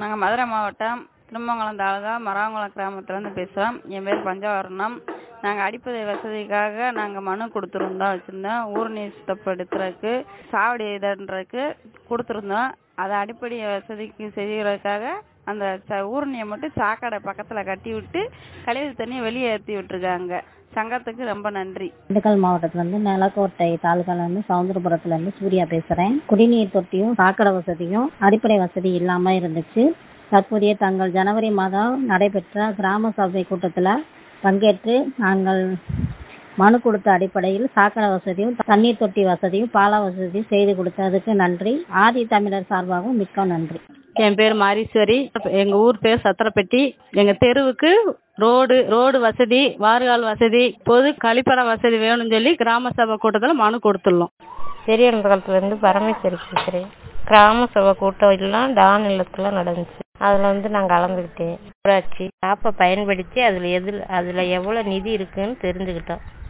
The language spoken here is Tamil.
நாங்கள் மதுரை மாவட்டம் திருமங்கலம் தாலுகா மராங்குளம் கிராமத்துலேருந்து பேசுகிறோம் என் பேர் பஞ்சவர்ணம் நாங்கள் அடிப்படை வசதிக்காக நாங்கள் மனு கொடுத்துருந்தோம் வச்சுருந்தோம் ஊர்நீர் சுத்தப்படுத்துறதுக்கு சாவடி இதுன்றதுக்கு கொடுத்துருந்தோம் அதை அடிப்படை வசதிக்கு செய்கிறதுக்காக அந்த ச ஊருணியை மட்டும் சாக்கடை பக்கத்தில் கட்டி விட்டு கழிவு தண்ணியை வெளியே ஏற்றி விட்டுருக்காங்க சங்கத்துக்கு ரொம்ப நன்றி திண்டுக்கல் மாவட்டத்திலேருந்து மேலக்கோட்டை தாலுகாலேருந்து சவுந்தரபுரத்துலேருந்து சூர்யா பேசுகிறேன் குடிநீர் தொட்டியும் சாக்கடை வசதியும் அடிப்படை வசதி இல்லாமல் இருந்துச்சு தற்போதைய தங்கள் ஜனவரி மாதம் நடைபெற்ற கிராம சபை கூட்டத்தில் பங்கேற்று நாங்கள் மனு கொடுத்த அடிப்படையில் சாக்கடை வசதியும் தண்ணீர் தொட்டி வசதியும் பால வசதியும் செய்து கொடுத்ததுக்கு நன்றி ஆதி தமிழர் சார்பாகவும் மிக்க நன்றி என் பேர் மாரீஸ்வரி எங்க ஊர் பேர் சத்திரப்பட்டி எங்க தெருவுக்கு ரோடு ரோடு வசதி வாறுகால் வசதி பொது கழிப்பற வசதி வேணும்னு சொல்லி கிராம சபை கூட்டத்தில் மனு கொடுத்துள்ளோம் பெரியகுளத்துலேருந்து பரமேஸ்வரி பேசுகிறேன் கிராம சபை கூட்டம் எல்லாம் டான் இல்லத்தில் நடந்துச்சு அதில் வந்து நான் கலந்துக்கிட்டேன் ஊராட்சி ஆப்பை பயன்படுத்தி அதில் எதில் அதில் எவ்வளோ நிதி இருக்குன்னு தெரிஞ்சுக்கிட்டோம்